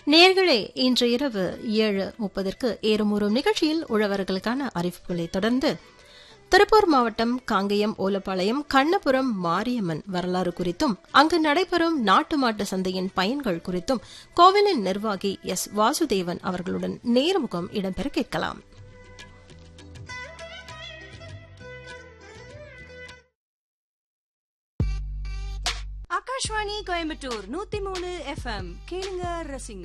நேர்களே இன்று இரவு ஏழு முப்பதற்கு ஏறுமுறும் நிகழ்ச்சியில் உழவர்களுக்கான அறிவிப்புகளை தொடர்ந்து திருப்பூர் மாவட்டம் காங்கேயம் ஓலப்பாளையம் கண்ணபுரம் மாரியம்மன் வரலாறு குறித்தும் அங்கு நடைபெறும் நாட்டு மாட்டு சந்தையின் பயன்கள் குறித்தும் கோவிலின் நிர்வாகி எஸ் வாசுதேவன் அவர்களுடன் நேர்முகம் இடம்பெற கேட்கலாம் ஆகாஷ்வாணி கோயம்புத்தூர் நூத்தி மூணு எஃப்எம் கேளுங்க ரசிங்க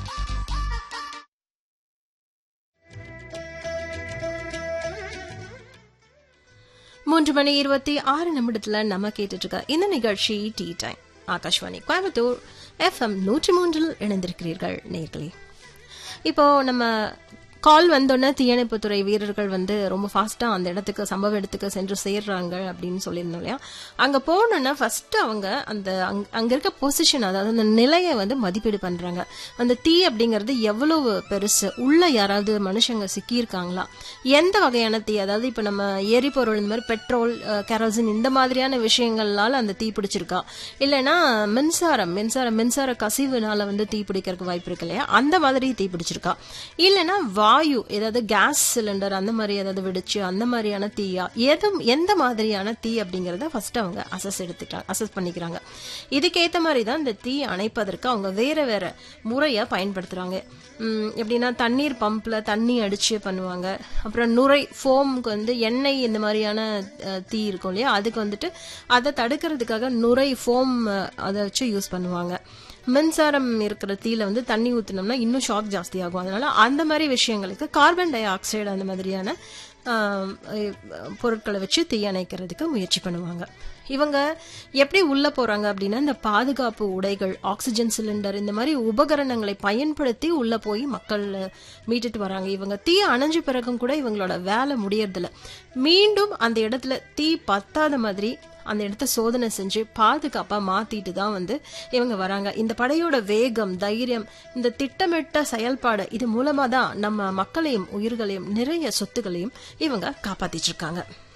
மூன்று மணி இருபத்தி ஆறு நிமிடத்துல நம்ம கேட்டுட்டு இருக்க இந்த நிகழ்ச்சி tea time Akashvani Coimbatore FM நூற்றி மூன்றில் இணைந்திருக்கிறீர்கள் நேர்களே இப்போ நம்ம கால் வந்தோடனே தீயணைப்புத்துறை வீரர்கள் வந்து ரொம்ப ஃபாஸ்டா அந்த இடத்துக்கு சம்பவ இடத்துக்கு சென்று சேர்றாங்க அப்படின்னு சொல்லியிருந்தோம் இல்லையா அங்க போனோன்னா ஃபர்ஸ்ட் அவங்க அந்த அங்க- அங்க இருக்க பொசிஷன் அதாவது அந்த நிலையை வந்து மதிப்பீடு பண்றாங்க அந்த தீ அப்படிங்கிறது எவ்வளவு பெருசு உள்ள யாராவது மனுஷங்க சிக்கியிருக்காங்களா எந்த வகையான தீ அதாவது இப்ப நம்ம எரிபொருள் இந்த மாதிரி பெட்ரோல் கெரோசின் இந்த மாதிரியான விஷயங்களால அந்த தீ பிடிச்சிருக்கா இல்லைன்னா மின்சாரம் மின்சாரம் மின்சார கசிவுனால வந்து தீ பிடிக்கிறதுக்கு வாய்ப்பு இருக்கு இல்லையா அந்த மாதிரி தீ பிடிச்சிருக்கா இல்லைன்னா வாயு ஏதாவது கேஸ் சிலிண்டர் அந்த மாதிரி ஏதாவது வெடிச்சு அந்த மாதிரியான தீயா எது எந்த மாதிரியான தீ அப்படிங்கறத ஃபர்ஸ்ட் அவங்க அசஸ் எடுத்துக்கிறாங்க அசஸ் பண்ணிக்கிறாங்க இதுக்கேத்த மாதிரி தான் இந்த தீ அணைப்பதற்கு அவங்க வேற வேற முறைய பயன்படுத்துறாங்க உம், எப்படின்னா தண்ணீர் பம்ப்ல தண்ணி அடிச்சு பண்ணுவாங்க அப்புறம் நுரை ஃபோம்க்கு வந்து எண்ணெய் இந்த மாதிரியான அஹ், தீ இருக்கும் இல்லையா அதுக்கு வந்துட்டு அதை தடுக்கிறதுக்காக நுரை ஃபோம் அதை வச்சு யூஸ் பண்ணுவாங்க மின்சாரம் இருக்கிற தீல வந்து தண்ணி ஊத்தினோம்னா இன்னும் ஷாக் ஜாஸ்தி ஆகும் அதனால அந்த மாதிரி விஷயங்களுக்கு கார்பன் டை ஆக்சைடு அந்த மாதிரியான ஆம், அஹ், பொருட்களை வச்சு தீயணைக்கிறதுக்கு முயற்சி பண்ணுவாங்க இவங்க எப்படி உள்ள போறாங்க அப்படின்னா இந்த பாதுகாப்பு உடைகள் ஆக்சிஜன் சிலிண்டர் இந்த மாதிரி உபகரணங்களை பயன்படுத்தி உள்ள போய் மக்கள் மீட்டுட்டு வராங்க இவங்க தீ அணைஞ்ச பிறகும் கூட இவங்களோட வேலை முடியறதில்ல மீண்டும் அந்த இடத்துல தீ பத்தாத மாதிரி அந்த இடத்த சோதனை செஞ்சு பாதுகாப்பா மாத்திட்டு தான் வந்து இவங்க வராங்க இந்த படையோட வேகம் தைரியம் இந்த திட்டமிட்ட செயல்பாடு இது மூலமா தான் நம்ம மக்களையும் உயிர்களையும் நிறைய சொத்துக்களையும் இவங்க காப்பாத்திட்டு இருக்காங்க